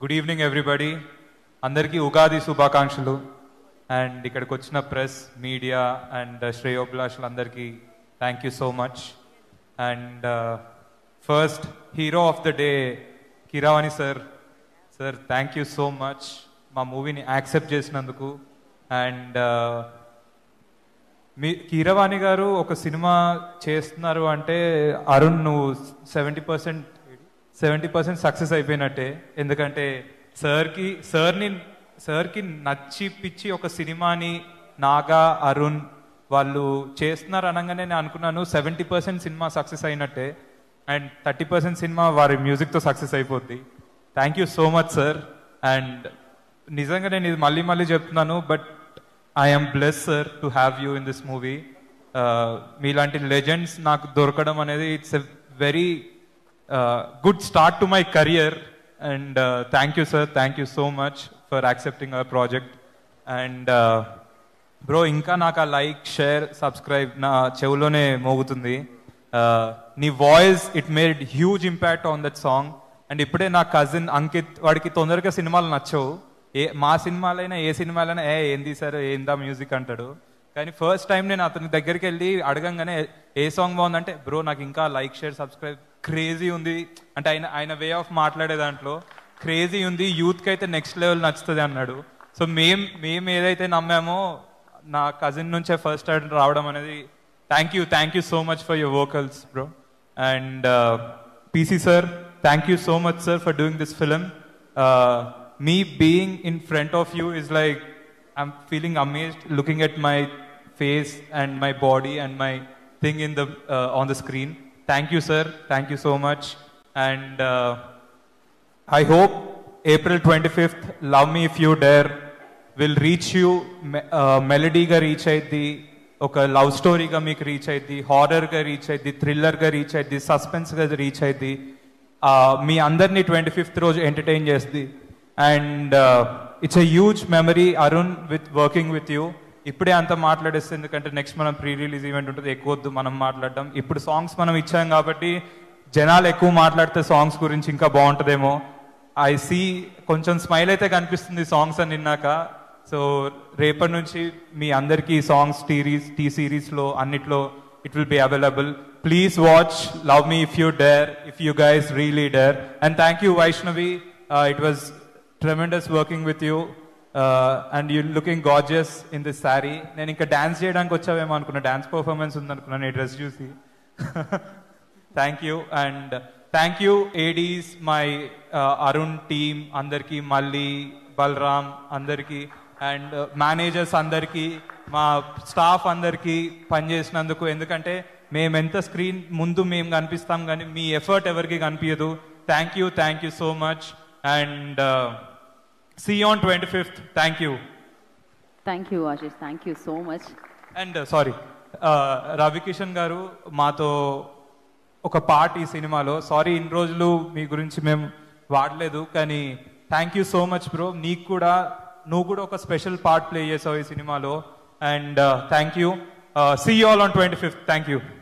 good evening everybody అందరికీ ఉగాది శుభాకాంక్షలు and ఇక్కడికి వచ్చిన ప్రెస్ మీడియా అండ్ శ్రేయోభిలాషులందరికీ thank you so much and first hero of the day Keeravani sir sir thank you so much మా మూవీని accept చేసినందుకు అండ్ మీ కీరవాణి గారు ఒక సినిమా చేస్తున్నారు అంటే అరుణ్ నువ్వు seventy percent seventy percent success అయిపోయినట్టే ఎందుకంటే సార్కి సార్ని సార్కి నచ్చి పిచ్చి ఒక సినిమాని నాగా అరుణ్ వాళ్ళు చేస్తున్నారు అనగానే నేను అనుకున్నాను సెవెంటీ పర్సెంట్ సినిమా సక్సెస్ అయినట్టే అండ్ థర్టీ పర్సెంట్ సినిమా వారి మ్యూజిక్తో సక్సెస్ అయిపోద్ది thank you so much sir and నిజంగా నేను ఇది మళ్ళీ మళ్ళీ చెప్తున్నాను but I'm bless sir to have you in this movie మీలాంటి లెజెండ్స్ నాకు దొరకడం అనేది it's a very good start to my career and thank you sir thank you so much for accepting our project and bro ఇంకా నాకు ఆ like share subscribe నా చెవులోనే మోగుతుంది Uh, నీ voice it made huge impact on that song and ఇప్పుడే నా cousin Ankit వాడికి తొందరగా సినిమాలు నచ్చవు ఏ మా సినిమాలైనా ఏ సినిమాలైనా ఏ ఏం తీసారు ఏందా మ్యూజిక్ అంటాడు కానీ ఫస్ట్ టైం నేను అతని దగ్గరికి వెళ్ళి అడగంగానే ఏ సాంగ్ బాగుందంటే బ్రో నాకు ఇంకా లైక్ షేర్ సబ్స్క్రైబ్ క్రేజీ ఉంది అంటే ఆయన ఆయన వే ఆఫ్ మాట్లాడే దాంట్లో క్రేజీ ఉంది యూత్కి అయితే నెక్స్ట్ లెవెల్ నచ్చుతుంది అన్నాడు సో మేం మేము ఏదైతే నమ్మామో నా కజిన్ నుంచే ఫస్ట్ రావడం అనేది thank you thank you so much for your vocals bro and PC sir thank you so much sir for doing this film me being in front of you is like I'm feeling amazed looking at my face and my body and my thing in the on the screen thank you sir thank you so much and I hope April 25th, Love Me If You Dare will reach you మెలడీగా reach అయింది ఒక love స్టోరీగా మీకు reach అయింది హారర్గా reach అయింది థ్రిల్లర్గా reach అయింది సస్పెన్స్గా reach అయింది మీ అందరినీ ట్వంటీ ఫిఫ్త్ రోజు ఎంటర్టైన్ చేస్తుంది and it's a huge memory Arun with working with you ఇప్పుడే అంత మాట్లాడేస్తే ఎందుకంటే నెక్స్ట్ మనం ప్రీ రిలీజ్ ఈవెంట్ ఉంటుంది ఎక్కువ వద్దు మనం మాట్లాడడం ఇప్పుడు సాంగ్స్ మనం ఇచ్చాం కాబట్టి జనాలు ఎక్కువ మాట్లాడితే సాంగ్స్ గురించి ఇంకా బాగుంటుందేమో ఐ సీ కొంచెం స్మైల్ అయితే కనిపిస్తుంది సాంగ్స్ అని విన్నాక సో రేపటి నుంచి మీ అందరికీ సాంగ్స్ టీరీస్ టీ సిరీస్లో అన్నిట్లో it will be available please watch love me if you dare if you guys really dare and thank you Vaishnavi it was tremendous working with you and you looking gorgeous in this sari నేను ఇంకా dance చేయడానికి వచ్చావేమో అనుకున్నా dance performance ఉందనుకున్నాను ఈ dress చూసి thank you and thank you ADs my Arun team అందరికీ మళ్ళీ బలరామ్ అందరికీ and managers అందరికీ మా స్టాఫ్ అందరికీ పనిచేసినందుకు ఎందుకంటే మేము ఎంత స్క్రీన్ ముందు మేము కనిపిస్తాం కానీ మీ ఎఫర్ట్ ఎవరికి కనిపించదు thank you thank you so much and see on twenty fifth thank you thank you Ashish thank you so much and sorry Ravi Kishan గారు మాతో ఒక పార్ట్ ఈ సినిమాలో సారీ ఇన్ని రోజులు మీ గురించి మేము వాడలేదు కానీ thank you so much bro నీకు కూడా నువ్వు కూడా ఒక స్పెషల్ పార్ట్ ప్లే చేసావు ఈ సినిమాలో and thank you see all on twenty fifth thank you